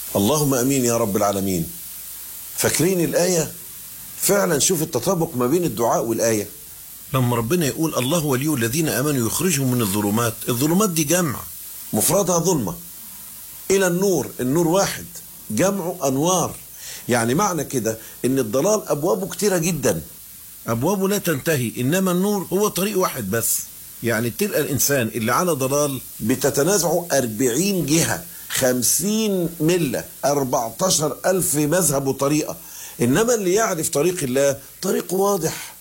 اللهم امين يا رب العالمين فاكرين الايه فعلا شوف التطابق ما بين الدعاء والايه لما ربنا يقول الله ولي الذين امنوا يخرجهم من الظلمات الظلمات دي جمع مفردها ظلمه الى النور النور واحد جمع انوار يعني معنى كده ان الضلال ابوابه كتيره جدا ابوابه لا تنتهي انما النور هو طريق واحد بس يعني تلقى الانسان اللي على ضلال بتتنازعه 40 جهه 50 مله 14 الف مذهب وطريقه انما اللي يعرف طريق الله طريقه واضح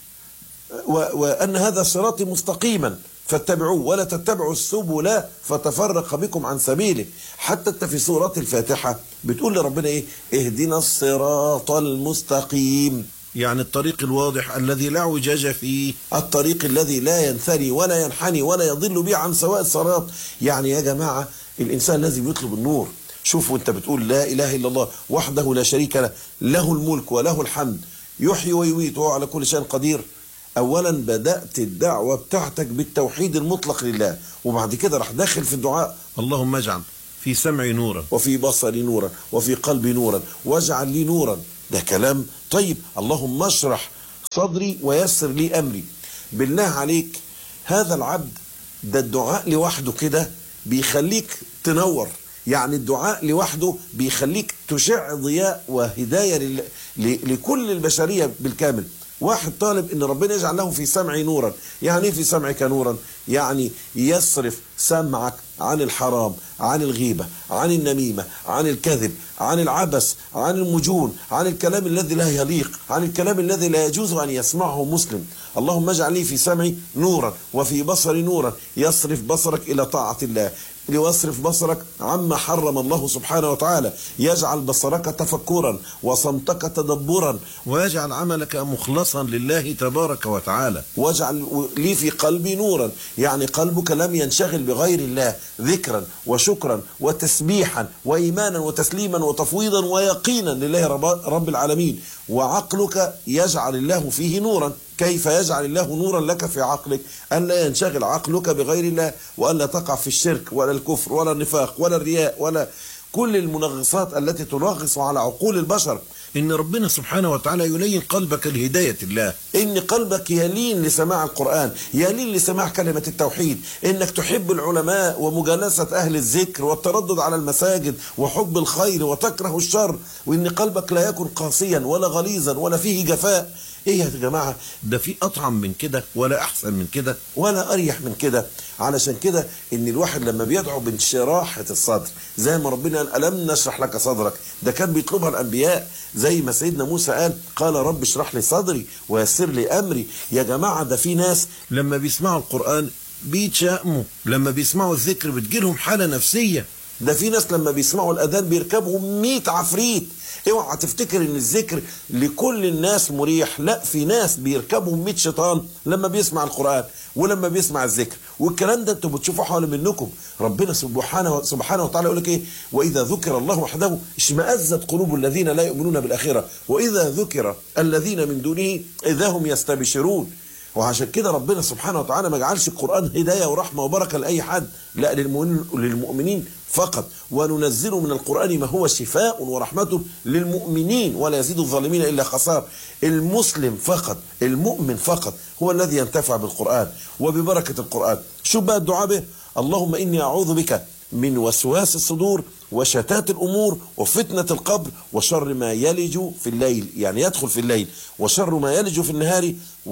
و وان هذا صراطي مستقيما فاتبعوه ولا تتبعوا السبل فتفرق بكم عن سبيله حتى انت في سورة الفاتحة بتقول لربنا ايه اهدنا الصراط المستقيم يعني الطريق الواضح الذي لا اعوجاج فيه الطريق الذي لا ينثني ولا ينحني ولا يضل به عن سواء الصراط يعني يا جماعة الإنسان لازم يطلب النور شوف وانت بتقول لا إله إلا الله وحده لا شريك له له الملك وله الحمد يحيي ويميت وهو على كل شيء قدير اولا بدات الدعوه بتاعتك بالتوحيد المطلق لله وبعد كده راح داخل في الدعاء اللهم اجعل في سمعي نورا وفي بصري نورا وفي قلبي نورا واجعل لي نورا ده كلام طيب اللهم اشرح صدري ويسر لي امري بالله عليك هذا العبد ده الدعاء لوحده كده بيخليك تنور يعني الدعاء لوحده بيخليك تشع ضياء وهدايه لل... ل... لكل البشريه بالكامل واحد طالب ان ربنا يجعل له في سمعي نورا يعني ايه في سمعك نورا يعني يصرف سمعك عن الحرام عن الغيبة عن النميمة عن الكذب عن العبث عن المجون عن الكلام الذي لا يليق عن الكلام الذي لا يجوز أن يسمعه مسلم اللهم اجعل لي في سمعي نورا وفي بصري نورا يصرف بصرك إلى طاعة الله ليصرف بصرك عما حرم الله سبحانه وتعالى يجعل بصرك تفكرا وصمتك تدبرا ويجعل عملك مخلصا لله تبارك وتعالى واجعل لي في قلبي نورا يعني قلبك لم ينشغل بغير الله ذكرا وشكرا وتسبيحا وإيمانا وتسليما وتفويضا ويقينا لله رب, رب العالمين وعقلك يجعل الله فيه نورا كيف يجعل الله نورا لك في عقلك أن لا ينشغل عقلك بغير الله وأن لا تقع في الشرك ولا الكفر ولا النفاق ولا الرياء ولا كل المنغصات التي تنغص على عقول البشر إن ربنا سبحانه وتعالى يلين قلبك لهداية الله إن قلبك يلين لسماع القرآن يلين لسماع كلمة التوحيد إنك تحب العلماء ومجالسة أهل الذكر والتردد على المساجد وحب الخير وتكره الشر وإن قلبك لا يكن قاسيا ولا غليظا ولا فيه جفاء ايه يا جماعه ده في اطعم من كده ولا احسن من كده ولا اريح من كده علشان كده ان الواحد لما بيدعو بانشراحه الصدر زي ما ربنا قال الم نشرح لك صدرك ده كان بيطلبها الانبياء زي ما سيدنا موسى قال قال رب اشرح لي صدري ويسر لي امري يا جماعه ده في ناس لما بيسمعوا القران بيتشائموا لما بيسمعوا الذكر بتجيلهم حاله نفسيه ده في ناس لما بيسمعوا الاذان بيركبهم 100 عفريت اوعى تفتكر ان الذكر لكل الناس مريح لا في ناس بيركبهم 100 شيطان لما بيسمع القران ولما بيسمع الذكر والكلام ده انتوا بتشوفوه حول منكم ربنا سبحانه سبحانه وتعالى يقول لك ايه واذا ذكر الله وحده اشمئزت قلوب الذين لا يؤمنون بالاخره واذا ذكر الذين من دونه اذا هم يستبشرون وعشان كده ربنا سبحانه وتعالى ما جعلش القرآن هداية ورحمة وبركة لأي حد لا للمؤمنين فقط وننزل من القرآن ما هو شفاء ورحمة للمؤمنين ولا يزيد الظالمين إلا خسار المسلم فقط المؤمن فقط هو الذي ينتفع بالقرآن وببركة القرآن شو بقى الدعاء به اللهم إني أعوذ بك من وسواس الصدور وشتات الأمور وفتنة القبر وشر ما يلج في الليل يعني يدخل في الليل وشر ما يلج في النهار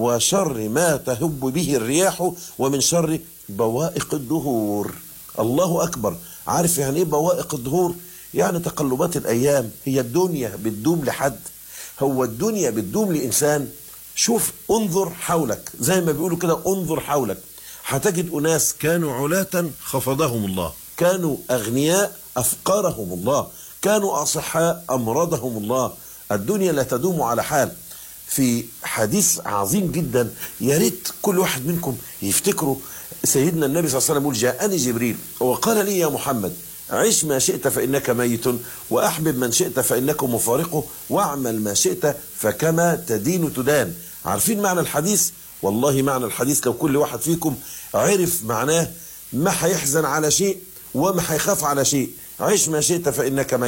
وشر ما تهب به الرياح ومن شر بوائق الدهور الله أكبر عارف يعني إيه بوائق الدهور يعني تقلبات الأيام هي الدنيا بتدوم لحد هو الدنيا بتدوم لإنسان شوف انظر حولك زي ما بيقولوا كده انظر حولك هتجد أناس كانوا علاة خفضهم الله كانوا أغنياء أفقرهم الله كانوا أصحاء أمرضهم الله الدنيا لا تدوم على حال في حديث عظيم جدا يا ريت كل واحد منكم يفتكروا سيدنا النبي صلى الله عليه وسلم يقول جاءني جبريل وقال لي يا محمد عش ما شئت فإنك ميت وأحبب من شئت فإنك مفارقه واعمل ما شئت فكما تدين تدان عارفين معنى الحديث والله معنى الحديث لو كل واحد فيكم عرف معناه ما هيحزن على شيء وما هيخاف على شيء عش ما شئت فإنك ميت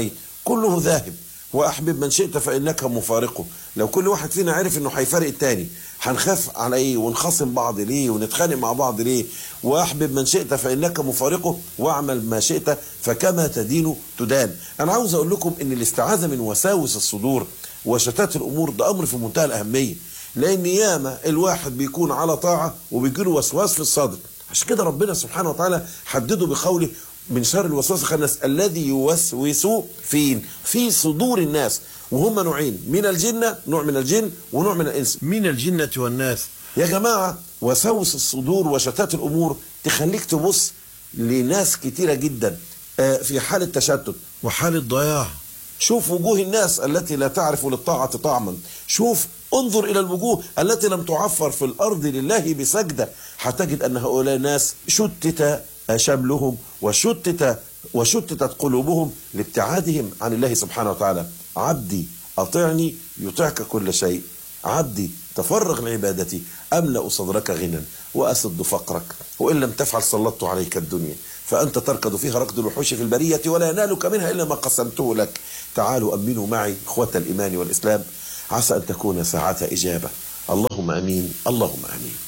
كله ذاهب واحبب من شئت فانك مفارقه لو كل واحد فينا عرف انه هيفارق التاني هنخاف على ايه ونخاصم بعض ليه ونتخانق مع بعض ليه واحبب من شئت فانك مفارقه واعمل ما شئت فكما تدين تدان انا عاوز اقول لكم ان الاستعاذه من وساوس الصدور وشتات الامور ده امر في منتهى الاهميه لان ياما الواحد بيكون على طاعه وبيجيله وسواس في الصدر عشان كده ربنا سبحانه وتعالى حدده بقوله من شر الوسواس الخناس الذي يوسوس فين في صدور الناس وهم نوعين من الجنة نوع من الجن ونوع من الإنس من الجنة والناس يا جماعة وسوس الصدور وشتات الأمور تخليك تبص لناس كتيرة جدا آه، في حالة تشتت وحال الضياع شوف وجوه الناس التي لا تعرف للطاعة طعما شوف انظر إلى الوجوه التي لم تعفر في الأرض لله بسجدة هتجد أن هؤلاء الناس شتت شملهم وشتت وشتتت قلوبهم لابتعادهم عن الله سبحانه وتعالى عبدي أطعني يطعك كل شيء عبدي تفرغ لعبادتي أملأ صدرك غنى وأسد فقرك وإن لم تفعل سلطت عليك الدنيا فأنت تركض فيها ركض الوحوش في البرية ولا ينالك منها إلا ما قسمته لك تعالوا أمنوا معي إخوة الإيمان والإسلام عسى أن تكون ساعة إجابة اللهم أمين اللهم أمين